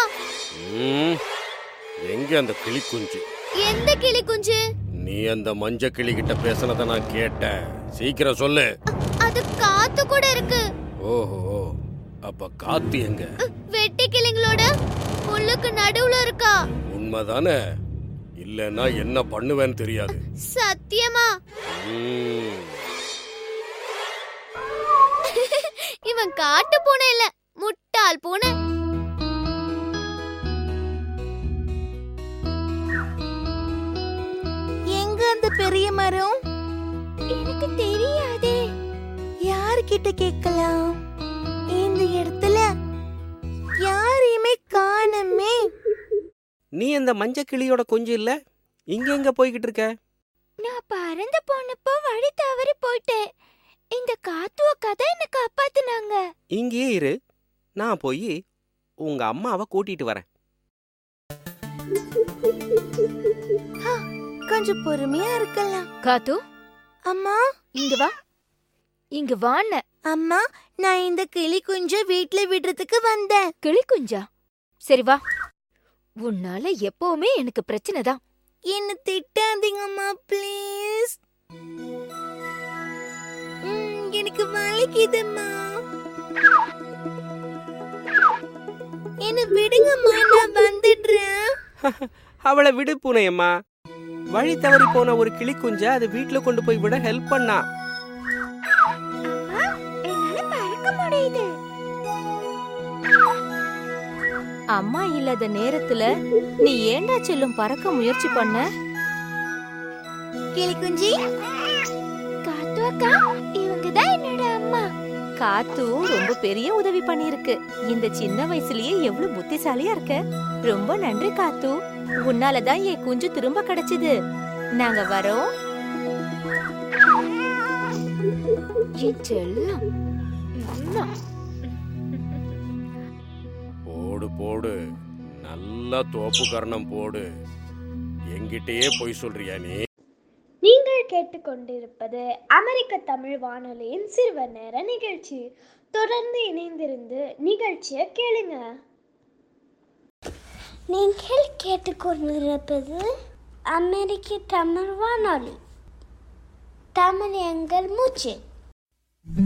ம், எங்க அந்த கிளி குஞ்சு எந்த கிளி குஞ்சு நீ அந்த மஞ்ச கிளி கிட்ட பேசுனத நான் கேட்டேன் சீக்கிரம் சொல்லு அது காத்து கூட இருக்கு ஓஹோ அப்ப காத்து எங்க வெட்டி கிளிங்களோட முள்ளுக்கு நடுவுல இருக்கா உண்மைதானே இல்லைன்னா என்ன பண்ணுவேன்னு தெரியாது சத்தியமா ம், இவன் காட்டு பூனை இல்ல முட்டாள் பூனை எங்க அந்த பெரிய மரம் எனக்கு தெரியாதே யார்கிட்ட கேட்கலாம் இந்த இடத்துல யாரையுமே காணமே நீ அந்த மஞ்ச கிளியோட கொஞ்சம் இல்ல இங்க எங்க போய்கிட்டு இருக்க நான் பறந்து போனப்போ வழி தவறி போயிட்டேன் இந்த காத்துவ கதை என்ன காப்பாத்துனாங்க இங்கேயே இரு நான் போய் உங்க அம்மாவை கூட்டிட்டு வரேன் கொஞ்சம் பொறுமையா இருக்கலாம் காத்து அம்மா இங்க வா இங்க வாண்ண அம்மா நான் இந்த கிளி குஞ்ச வீட்ல விடுறதுக்கு வந்தேன் கிளி குஞ்சா சரி வா உன்னால எப்பவுமே எனக்கு பிரச்சனை தான் என்ன திட்டாதீங்கம்மா ப்ளீஸ் எனக்கு வலிக்குதும்மா என்ன விடுங்கம்மா நான் வந்துடுறேன் அவளை விடு பூனையம்மா வழி தவறி போன ஒரு கிளி குஞ்ச அது வீட்ல கொண்டு போய் விட ஹெல்ப் பண்ணா என்னால பறக்க முடியுது அம்மா இல்லாத நேரத்துல நீ ஏண்டா செல்லும் பறக்க முயற்சி பண்ண கிளி குஞ்சி காத்து அக்கா இவங்க தான் என்னோட அம்மா காத்து ரொம்ப பெரிய உதவி பண்ணிருக்கு இந்த சின்ன வயசுலயே எவ்வளவு புத்திசாலியா இருக்க ரொம்ப நன்றி காத்து உன்னாலதான் என் குஞ்சு திரும்ப கிடைச்சது நாங்க வரோம் என் செல்லம் உம்மா. போடு போடு நல்லா தோப்பு கரணம் போடு என்கிட்டயே பொய் சொல்றியா நீ நீங்கள் கேட்டுக்கொண்டிருப்பது அமெரிக்க தமிழ் வானொலியின் சிறுவர் நேர நிகழ்ச்சி தொடர்ந்து இணைந்திருந்து நிகழ்ச்சியை கேளுங்க நீங்கள் கேட்டுக்கொண்டிருப்பது அமெரிக்க தமிழ் வானொலி தமிழ் எங்கள் மூச்சு